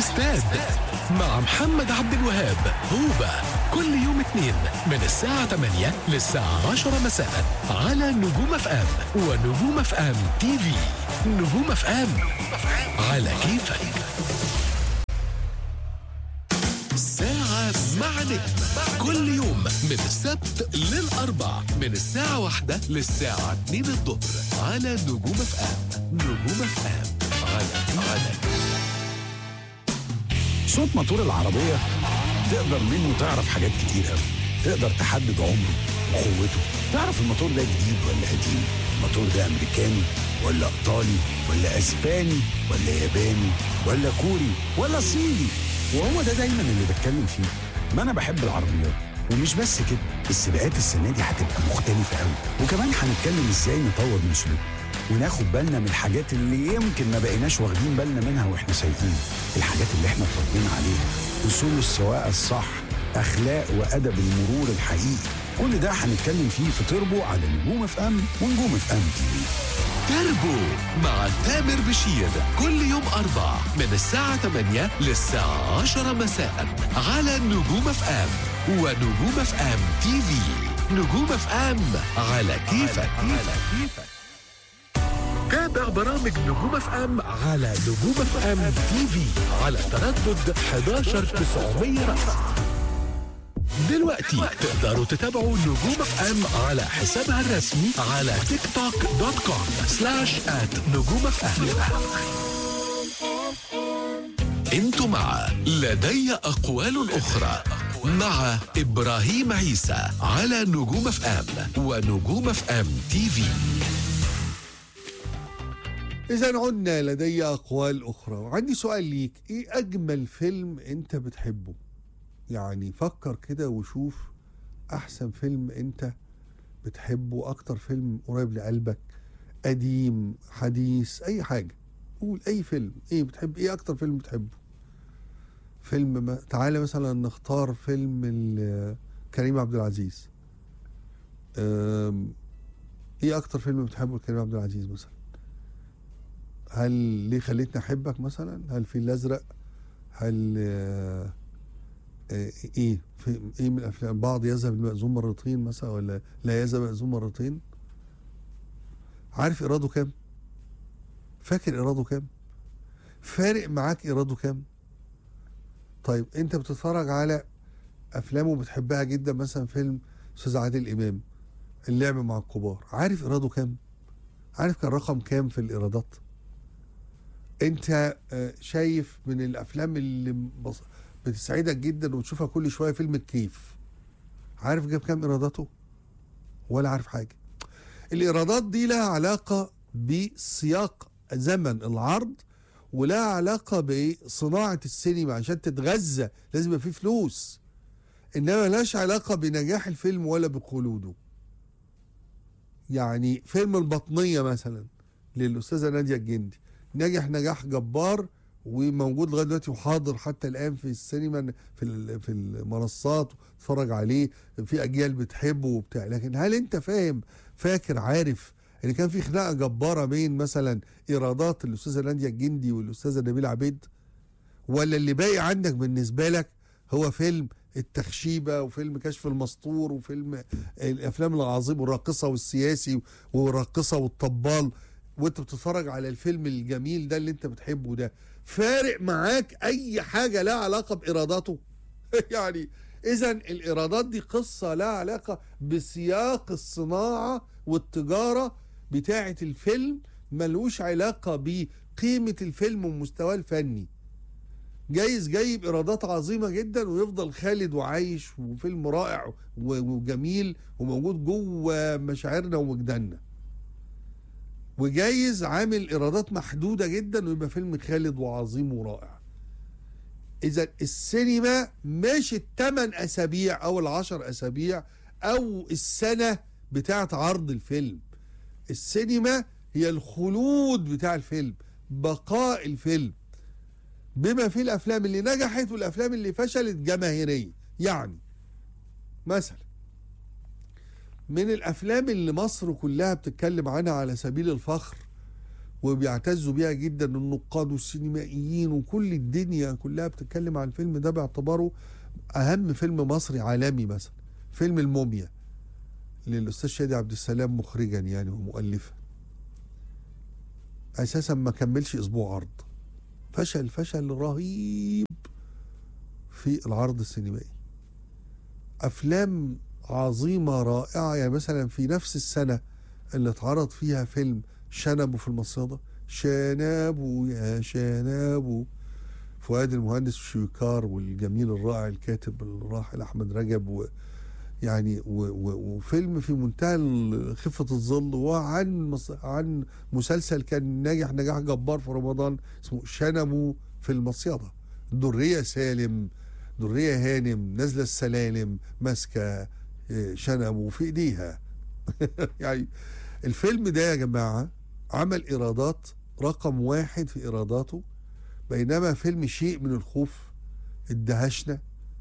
الاستاد مع محمد عبد الوهاب هوبا كل يوم اثنين من الساعة 8 للساعة 10 مساء على نجوم اف ام ونجوم اف ام تي في نجوم اف ام على كيفك ساعة مع نجم كل يوم من السبت للأربع من الساعة واحدة للساعة 2 الظهر على نجوم اف ام نجوم اف ام على على صوت موتور العربية تقدر منه تعرف حاجات كتير قوي تقدر تحدد عمره وقوته تعرف الموتور ده جديد ولا قديم الموتور ده أمريكاني ولا إيطالي ولا أسباني ولا ياباني ولا كوري ولا صيني وهو ده دايما اللي بتكلم فيه ما أنا بحب العربيات ومش بس كده السباقات السنة دي هتبقى مختلفة قوي وكمان هنتكلم ازاي نطور من سلوكنا وناخد بالنا من الحاجات اللي يمكن ما بقيناش واخدين بالنا منها واحنا سايقين الحاجات اللي احنا اتربينا عليها اصول السواقه الصح اخلاق وادب المرور الحقيقي كل ده هنتكلم فيه في تربو على نجوم اف ام ونجوم اف ام تي في تربو مع تامر بشير كل يوم أربع من الساعة 8 للساعة 10 مساء على نجوم اف ام ونجوم اف ام تي في نجوم اف ام على كيفك على كيفك تابع برامج نجوم اف ام على نجوم اف ام تي في على تردد 11 900 رأس دلوقتي تقدروا تتابعوا نجوم اف ام على حسابها الرسمي على تيك توك دوت كوم سلاش ات نجوم اف ام انتوا مع لدي اقوال اخرى مع ابراهيم عيسى على نجوم اف ام ونجوم اف ام تي في إذا عدنا لدي أقوال أخرى وعندي سؤال ليك إيه أجمل فيلم أنت بتحبه؟ يعني فكر كده وشوف أحسن فيلم أنت بتحبه أكتر فيلم قريب لقلبك قديم حديث أي حاجة قول أي فيلم إيه بتحب إيه أكتر فيلم بتحبه؟ فيلم ما تعالى مثلا نختار فيلم ال- كريم عبد العزيز أم، إيه أكتر فيلم بتحبه لكريم عبد العزيز مثلا؟ هل ليه خليتني احبك مثلا هل في الازرق هل آه، آه، ايه في ايه من الافلام بعض يذهب المأذون مرتين مثلا ولا لا يذهب المأذون مرتين عارف ايراده كام فاكر ايراده كام فارق معاك ايراده كام طيب انت بتتفرج على افلام وبتحبها جدا مثلا فيلم استاذ عادل امام اللعب مع الكبار عارف ايراده كام عارف كان رقم كام في الايرادات انت آه، شايف من الافلام اللي بص- بتسعدك جدا وتشوفها كل شويه فيلم الكيف عارف جاب كام ايراداته ولا عارف حاجه الايرادات دي لها علاقه بسياق زمن العرض ولها علاقه بصناعه السينما عشان تتغذى لازم يبقى فيه فلوس انما ملهاش علاقه بنجاح الفيلم ولا بخلوده يعني فيلم البطنيه مثلا للاستاذه ناديه الجندي نجح نجاح جبار وموجود لغايه دلوقتي وحاضر حتى الان في السينما في ال- في المنصات تتفرج عليه في اجيال بتحبه وبتاع لكن هل انت فاهم فاكر عارف ان كان في خناقه جباره بين مثلا ايرادات الاستاذه ناديه الجندي والاستاذه نبيل عبيد ولا اللي باقي عندك بالنسبه لك هو فيلم التخشيبه وفيلم كشف المستور وفيلم الافلام العظيم والراقصه والسياسي والراقصه والطبال وانت بتتفرج على الفيلم الجميل ده اللي انت بتحبه ده فارق معاك اي حاجه لها علاقه بايراداته يعني اذا الايرادات دي قصه لها علاقه بسياق الصناعه والتجاره بتاعه الفيلم ملوش علاقه بقيمه الفيلم ومستواه الفني جايز جايب ايرادات عظيمه جدا ويفضل خالد وعايش وفيلم رائع و- وجميل وموجود جوه مشاعرنا ووجداننا وجايز عامل ايرادات محدوده جدا ويبقى فيلم خالد وعظيم ورائع اذا السينما مش الثمان اسابيع او العشر اسابيع او السنه بتاعه عرض الفيلم السينما هي الخلود بتاع الفيلم بقاء الفيلم بما فيه الافلام اللي نجحت والافلام اللي فشلت جماهيريا يعني مثلا من الافلام اللي مصر كلها بتتكلم عنها على سبيل الفخر وبيعتزوا بيها جدا النقاد والسينمائيين وكل الدنيا كلها بتتكلم عن الفيلم ده باعتباره اهم فيلم مصري عالمي مثلا فيلم الموميا للاستاذ شادي عبد السلام مخرجا يعني ومؤلفا اساسا ما كملش اسبوع عرض فشل فشل رهيب في العرض السينمائي افلام عظيمه رائعه يعني مثلا في نفس السنه اللي اتعرض فيها فيلم شنبه في المصيده شنبه يا شنبه فؤاد المهندس وشويكار والجميل الرائع الكاتب الراحل احمد رجب و يعني و و وفيلم في منتهى ال- خفه الظل وعن مس- عن مسلسل كان ناجح نجاح جبار في رمضان اسمه شنبه في المصيده دريه سالم دريه هانم نازله السلالم ماسكه آه، شنبه في ايديها يعني الفيلم ده يا جماعه عمل ايرادات رقم واحد في ايراداته بينما فيلم شيء من الخوف ادهشنا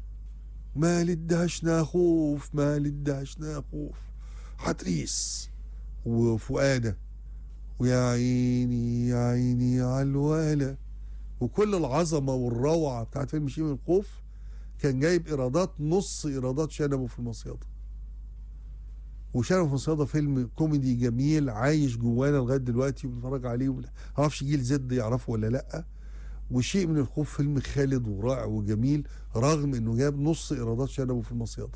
ما للدهشنا خوف ما للدهشنا خوف حتريس وفؤادة ويا عيني يا عيني على الولا وكل العظمة والروعة بتاعت فيلم شيء من الخوف كان جايب إيرادات نص إيرادات شنبه في المصيدة وشنبه في المصيدة فيلم كوميدي جميل عايش جوانا لغاية دلوقتي وبنتفرج عليه وما اعرفش جيل زد يعرفه ولا لأ وشيء من الخوف فيلم خالد ورائع وجميل رغم انه جاب نص ايرادات شنبه في المصيدة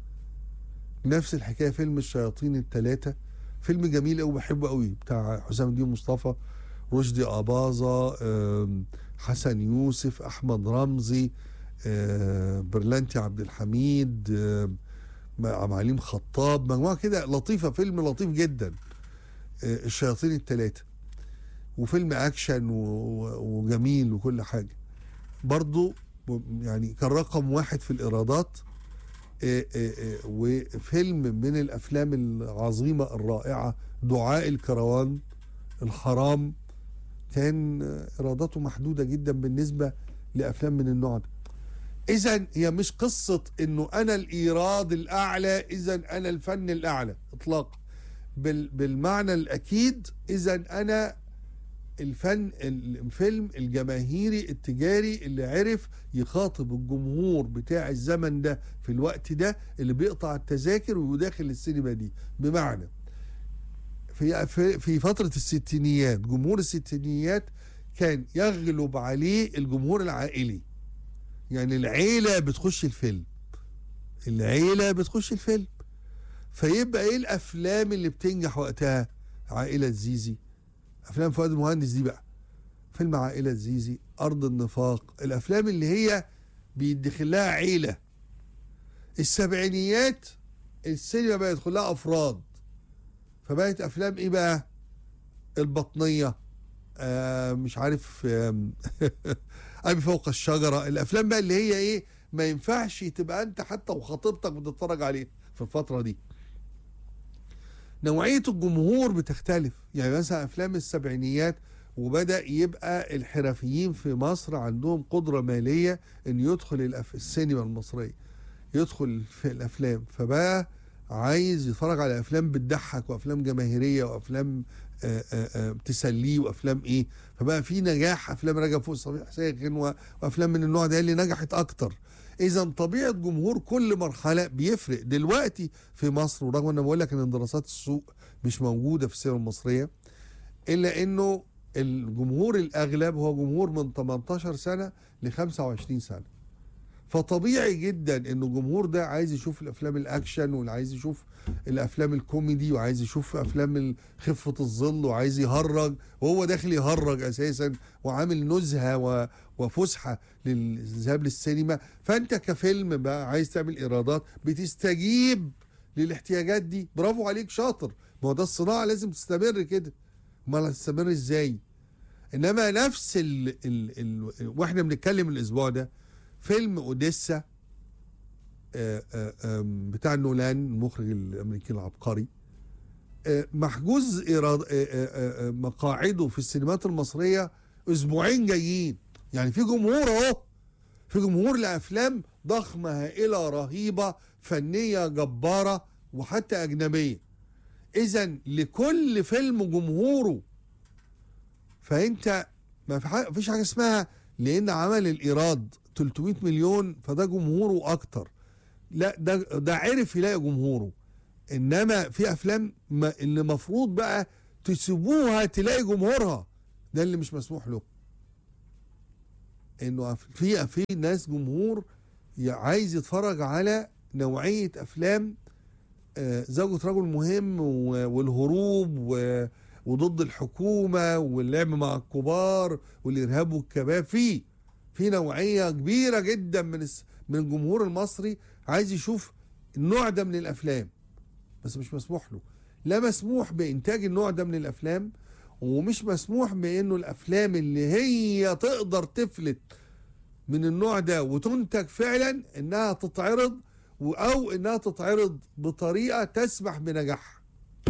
نفس الحكايه فيلم الشياطين الثلاثه فيلم جميل قوي بحبه قوي بتاع حسام الدين مصطفى رشدي اباظه آم، حسن يوسف احمد رمزي آم، برلانتي عبد الحميد آم، معلم خطاب مجموعه كده لطيفه فيلم لطيف جدا آه، الشياطين الثلاثه وفيلم اكشن و- و- وجميل وكل حاجه برضو يعني كان رقم واحد في الايرادات آه، آه، آه، وفيلم من الافلام العظيمه الرائعه دعاء الكروان الحرام كان آه، ايراداته محدوده جدا بالنسبه لافلام من النوع ده اذا هي مش قصه انه انا الايراد الاعلى اذا انا الفن الاعلى اطلاقا بال بالمعنى الاكيد اذا انا الفن الفيلم الجماهيري التجاري اللي عرف يخاطب الجمهور بتاع الزمن ده في الوقت ده اللي بيقطع التذاكر ويداخل السينما دي بمعنى في في- في فترة الستينيات جمهور الستينيات كان يغلب عليه الجمهور العائلي يعني العيلة بتخش الفيلم العيلة بتخش الفيلم فيبقى ايه الافلام اللي بتنجح وقتها عائلة زيزي افلام فؤاد المهندس دي بقى فيلم عائلة زيزي ارض النفاق الافلام اللي هي بيدخل لها عيلة السبعينيات السينما بقى يدخل لها افراد فبقت افلام ايه بقى البطنية آه مش عارف آم، ابي فوق الشجرة الافلام بقى اللي هي ايه ما ينفعش تبقى انت حتى وخطيبتك بتتفرج عليه في الفترة دي نوعية الجمهور بتختلف يعني مثلا أفلام السبعينيات وبدأ يبقى الحرفيين في مصر عندهم قدرة مالية أن يدخل الأف- السينما المصرية يدخل في الأفلام فبقى عايز يتفرج على أفلام بتضحك وأفلام جماهيرية وأفلام آه، آه، آه، تسليه وأفلام إيه فبقى في نجاح أفلام رجب فوق الصبيح حسين غنوة وأفلام من النوع ده اللي نجحت أكتر إذا طبيعة جمهور كل مرحلة بيفرق دلوقتي في مصر ورغم ان بقول لك ان دراسات السوق مش موجوده في السينما المصريه الا انه الجمهور الاغلب هو جمهور من 18 سنه ل 25 سنه فطبيعي جدا ان الجمهور ده عايز يشوف الافلام الاكشن واللي عايز يشوف الافلام الكوميدي وعايز يشوف افلام ال- خفه الظل وعايز يهرج وهو داخل يهرج اساسا وعامل نزهه و- وفسحه للذهاب للسينما فانت كفيلم بقى عايز تعمل ايرادات بتستجيب للاحتياجات دي برافو عليك شاطر ما هو ده الصناعه لازم تستمر كده امال هتستمر ازاي انما نفس ال ال ال واحنا بنتكلم الاسبوع ده فيلم اوديسا آه، آه، آم، بتاع نولان المخرج الامريكي العبقري آه، محجوز إيراد آه، آه، آه، مقاعده في السينمات المصريه اسبوعين جايين يعني في جمهور اهو في جمهور لافلام ضخمه هائله رهيبه فنيه جباره وحتى اجنبيه اذا لكل فيلم جمهوره فانت ما في حاجة فيش حاجه اسمها لان عمل الايراد 300 مليون فده جمهوره اكتر لا ده ده عرف يلاقي جمهوره انما في افلام ما اللي مفروض بقى تسيبوها تلاقي جمهورها ده اللي مش مسموح له انه في في ناس جمهور ي- عايز يتفرج على نوعيه افلام آه، زوجة رجل مهم و- والهروب و- وضد الحكومة واللعب مع الكبار والإرهاب والكباب في في نوعية كبيرة جدا من الس- من الجمهور المصري عايز يشوف النوع ده من الأفلام بس مش مسموح له لا مسموح بإنتاج النوع ده من الأفلام ومش مسموح بإنه الأفلام اللي هي تقدر تفلت من النوع ده وتنتج فعلا إنها تتعرض و- او انها تتعرض بطريقه تسمح بنجاحها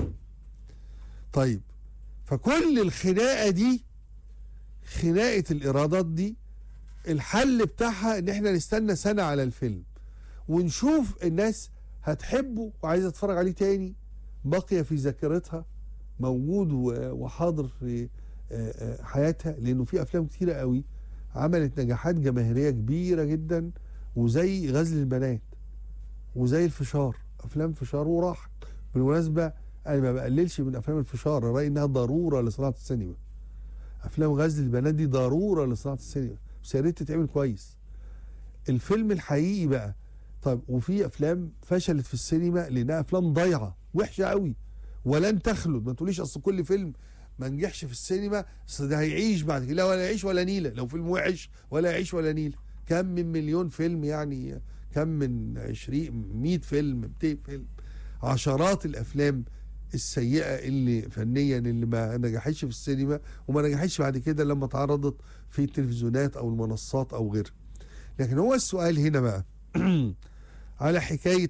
طيب فكل الخناقه دي خناقه الايرادات دي الحل بتاعها ان احنا نستنى سنه على الفيلم ونشوف الناس هتحبه وعايزه تتفرج عليه تاني بقي في ذاكرتها موجود و- وحاضر في آه، آه، حياتها لانه في افلام كتيره قوي عملت نجاحات جماهيريه كبيره جدا وزي غزل البنات وزي الفشار افلام فشار وراحت بالمناسبه انا ما بقللش من افلام الفشار رايي انها ضروره لصناعه السينما افلام غزل البنات دي ضروره لصناعه السينما بس يا ريت تتعمل كويس الفيلم الحقيقي بقى طب وفي افلام فشلت في السينما لانها افلام ضايعه وحشه قوي ولن تخلد ما تقوليش اصل كل فيلم ما نجحش في السينما اصل ده هيعيش بعد كده لا ولا يعيش ولا نيله لو فيلم وحش ولا يعيش ولا نيله كم من مليون فيلم يعني كم من 20 100 فيلم 200 فيلم عشرات الافلام السيئه اللي فنيا اللي ما نجحتش في السينما وما نجحتش بعد كده لما اتعرضت في التلفزيونات او المنصات او غيرها لكن هو السؤال هنا بقى على حكايه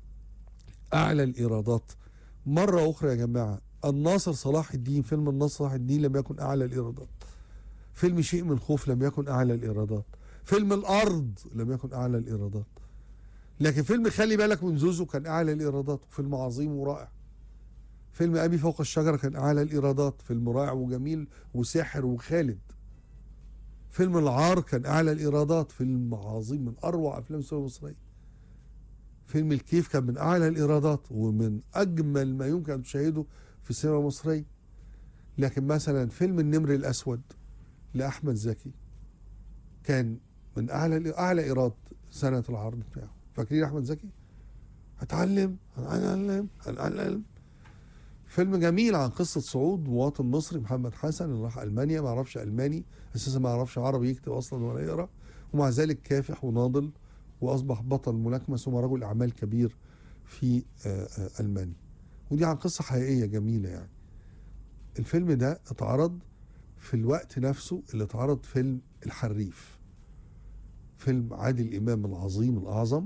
اعلى الايرادات مره اخرى يا جماعه الناصر صلاح الدين فيلم الناصر صلاح الدين لم يكن اعلى الايرادات فيلم شيء من خوف لم يكن اعلى الايرادات فيلم الارض لم يكن اعلى الايرادات لكن فيلم خلي بالك من زوزو كان اعلى الايرادات فيلم عظيم ورائع فيلم ابي فوق الشجره كان اعلى الايرادات فيلم رائع وجميل وساحر وخالد فيلم العار كان اعلى الايرادات فيلم عظيم من اروع افلام السينما المصريه فيلم الكيف كان من اعلى الايرادات ومن اجمل ما يمكن ان تشاهده في السينما المصريه لكن مثلا فيلم النمر الاسود لاحمد زكي كان من اعلى اعلى ايراد سنه العرض بتاعه فاكرين احمد زكي هتعلم هنعلم هنعلم فيلم جميل عن قصه صعود مواطن مصري محمد حسن اللي راح المانيا ما يعرفش الماني اساسا ما يعرفش عربي يكتب اصلا ولا يقرا ومع ذلك كافح وناضل واصبح بطل ملاكمه ثم رجل اعمال كبير في آه، آه، المانيا ودي عن قصه حقيقيه جميله يعني الفيلم ده اتعرض في الوقت نفسه اللي اتعرض فيلم الحريف فيلم عادل امام العظيم الاعظم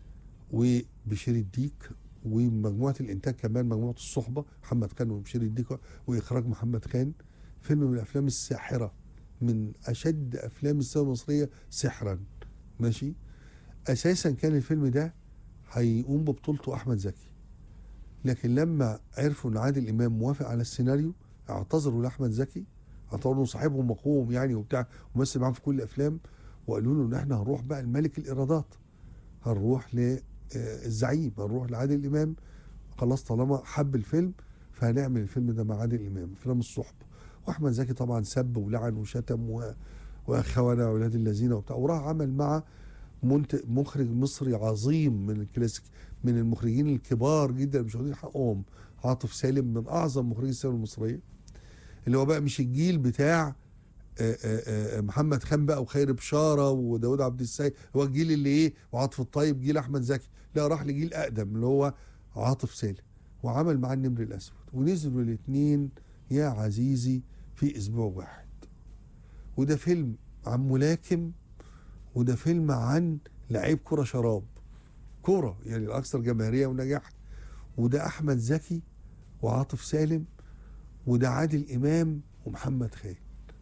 وبشير الديك ومجموعه الانتاج كمان مجموعه الصحبه محمد خان وبشير الديك واخراج محمد خان فيلم من الافلام الساحره من اشد افلام السينما المصريه سحرا ماشي اساسا كان الفيلم ده هيقوم ببطولته احمد زكي لكن لما عرفوا ان عادل امام موافق على السيناريو اعتذروا لاحمد زكي اعتبروا انه صاحبهم مقوم يعني وبتاع ومثل معاهم في كل الافلام وقالوا له ان احنا هنروح بقى لملك الايرادات هنروح للزعيم هنروح لعادل امام خلاص طالما حب الفيلم فهنعمل الفيلم ده مع عادل امام فيلم الصحبه واحمد زكي طبعا سب ولعن وشتم و... واخوانا اولاد الذين وبتاع وراح عمل مع منتج مخرج مصري عظيم من الكلاسيك من المخرجين الكبار جدا مش واخدين حقهم عاطف سالم من اعظم مخرجي السينما المصريه اللي هو بقى مش الجيل بتاع آه، آه، آه، محمد خان بقى وخير بشاره وداود عبد السيد هو الجيل اللي ايه وعاطف الطيب جيل احمد زكي لا راح لجيل اقدم اللي هو عاطف سالم وعمل معاه النمر الاسود ونزلوا الاثنين يا عزيزي في اسبوع واحد وده فيلم عن ملاكم وده فيلم عن لعيب كرة شراب كرة يعني الأكثر جماهيرية ونجاح وده أحمد زكي وعاطف سالم وده عادل إمام ومحمد خان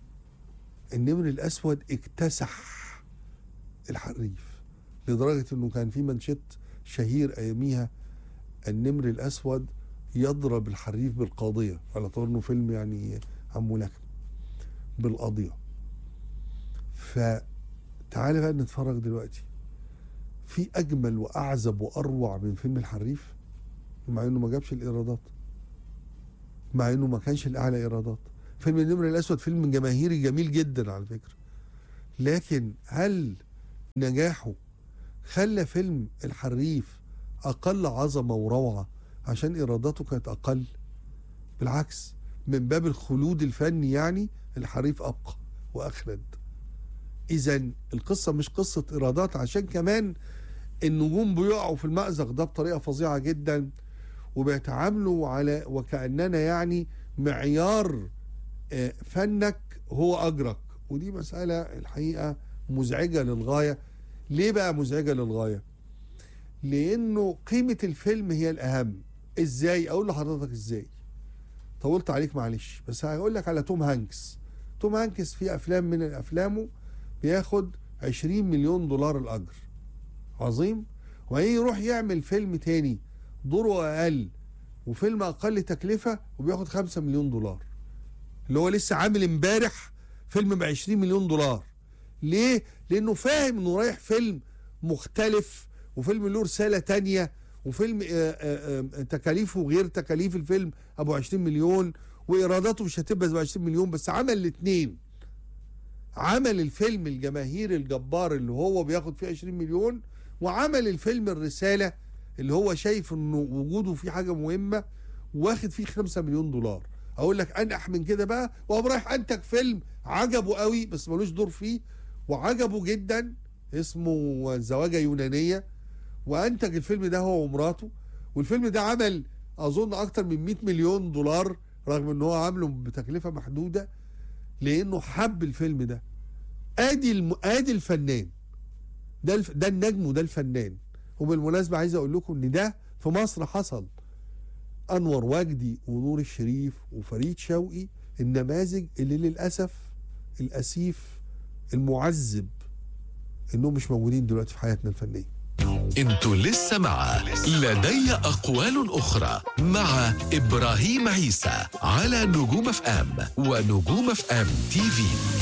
النمر الأسود اكتسح الحريف لدرجة إنه كان في منشط شهير أياميها النمر الأسود يضرب الحريف بالقاضية على طول إنه فيلم يعني عن ملاكمة بالقضيه فتعالى بقى نتفرج دلوقتي في اجمل واعزب واروع من فيلم الحريف مع انه ما جابش الايرادات مع انه ما كانش الاعلى ايرادات فيلم النمر الاسود فيلم جماهيري جميل جدا على فكره لكن هل نجاحه خلى فيلم الحريف اقل عظمه وروعه عشان ايراداته كانت اقل بالعكس من باب الخلود الفني يعني الحريف ابقى واخلد اذا القصه مش قصه ايرادات عشان كمان النجوم بيقعوا في المأزق ده بطريقه فظيعه جدا وبيتعاملوا على وكاننا يعني معيار آه، فنك هو اجرك ودي مساله الحقيقه مزعجه للغايه ليه بقى مزعجه للغايه لانه قيمه الفيلم هي الاهم ازاي اقول لحضرتك ازاي طولت عليك معلش بس هقول لك على توم هانكس توم هانكس في افلام من افلامه بياخد 20 مليون دولار الاجر عظيم وبعدين يروح يعمل فيلم تاني دوره اقل وفيلم اقل تكلفه وبياخد 5 مليون دولار اللي هو لسه عامل امبارح فيلم ب 20 مليون دولار ليه؟ لانه فاهم انه رايح فيلم مختلف وفيلم له رساله تانية وفيلم آه، آه، آه، تكاليفه غير تكاليف الفيلم ابو 20 مليون وايراداته مش هتبقى ب 20 مليون بس عمل الاثنين عمل الفيلم الجماهيري الجبار اللي هو بياخد فيه 20 مليون وعمل الفيلم الرساله اللي هو شايف انه وجوده فيه حاجه مهمه واخد فيه 5 مليون دولار اقول لك انح من كده بقى وقام رايح انتج فيلم عجبه قوي بس ملوش دور فيه وعجبه جدا اسمه زواجه يونانيه وانتج الفيلم ده هو ومراته والفيلم ده عمل اظن اكتر من 100 مليون دولار رغم ان هو عامله بتكلفه محدوده لانه حب الفيلم ده ادي الم... ادي الفنان ده الف... ده النجم وده الفنان وبالمناسبه عايز اقول لكم ان ده في مصر حصل انور وجدي ونور الشريف وفريد شوقي النماذج اللي للاسف الاسيف المعذب انهم مش موجودين دلوقتي في حياتنا الفنيه انتوا لسه مع لدي أقوال أخرى مع إبراهيم عيسى على نجوم اف ام ونجوم اف ام تي في